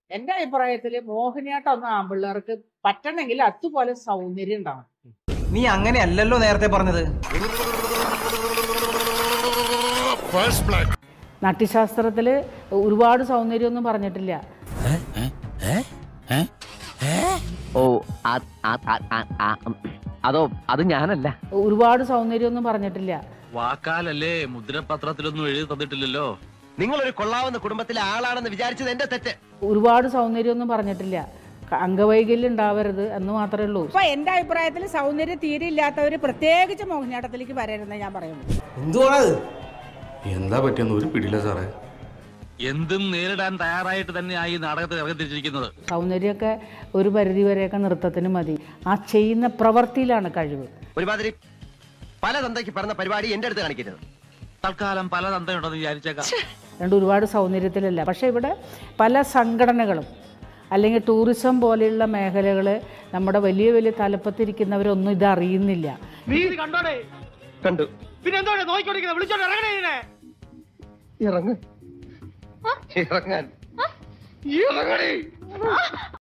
എന്റെ അഭിപ്രായത്തില് മോഹിനിയാട്ടം ഒന്നും ആമ്പിള്ളേർക്ക് പറ്റണമെങ്കിൽ അതുപോലെ സൗന്ദര്യം ഉണ്ടാവണം നീ അങ്ങനെയല്ലല്ലോ നേരത്തെ പറഞ്ഞത് നാട്യശാസ്ത്രത്തിൽ ഒരുപാട് സൗന്ദര്യമൊന്നും പറഞ്ഞിട്ടില്ല ഓ ആ- ആ- ആ- ആ- ആ, ഉം. അതോ അത് ഞാനല്ല ഒരുപാട് സൗന്ദര്യമൊന്നും പറഞ്ഞിട്ടില്ല വാക്കാലല്ലേ മുദ്രപത്രത്തിലൊന്നും എഴുതി തന്നിട്ടില്ലല്ലോ നിങ്ങളൊരു കൊള്ളാവുന്ന കുടുംബത്തിലെ ആളാണെന്ന് വിചാരിച്ചത് എന്റെ തെറ്റ് ഒരുപാട് സൗന്ദര്യമൊന്നും പറഞ്ഞിട്ടില്ല ക- അംഗവൈകല്യം ഉണ്ടാവരുത് എന്ന് മാത്രമേ ഉള്ളൂ അപ്പൊ എന്റെ അഭിപ്രായത്തിൽ സൗന്ദര്യം തീരെ ഇല്ലാത്തവര് പ്രത്യേകിച്ച് മോഹിനിയാട്ടത്തിലേക്ക് വരരുതെന്ന് ഞാൻ പറയുന്നു എന്തുവാണത് എന്താ പറ്റിയെന്ന് ഒരു പിടിയില്ല സാറേ എന്തും നേരിടാൻ തയ്യാറായിട്ട് തന്നെയായി ഈ നാടകത്തിൽ ഇറങ്ങിത്തിരിച്ചിരിക്കുന്നത് സൗന്ദര്യമൊക്കെ ഒരു പരിധി വരെയൊക്കെ നൃത്തത്തിന് മതി ആ ചെയ്യുന്ന പ്രവൃത്തിയിലാണ് കഴിവ് ഒരുമാതിരി പല തന്തയ്ക്ക് പറഞ്ഞ പരിപാടി എന്റെ അടുത്ത് കാണിക്കരുത് തൽക്കാലം പല തന്തയുണ്ടെന്ന് വിചാരിച്ചേക്കാം രണ്ട് ഒരുപാട് സൗന്ദര്യത്തിലല്ല പക്ഷേ ഇവിടെ പല സംഘടനകളും അല്ലെങ്കിൽ ടൂറിസം പോലെയുള്ള മേഖലകൾ നമ്മുടെ വലിയ വലിയ തലപ്പത്തിരിക്കുന്നവരൊന്നും ഇത് അറിയുന്നില്ല കണ്ടു ഇറങ്ങ് ഇറങ്ങാൻ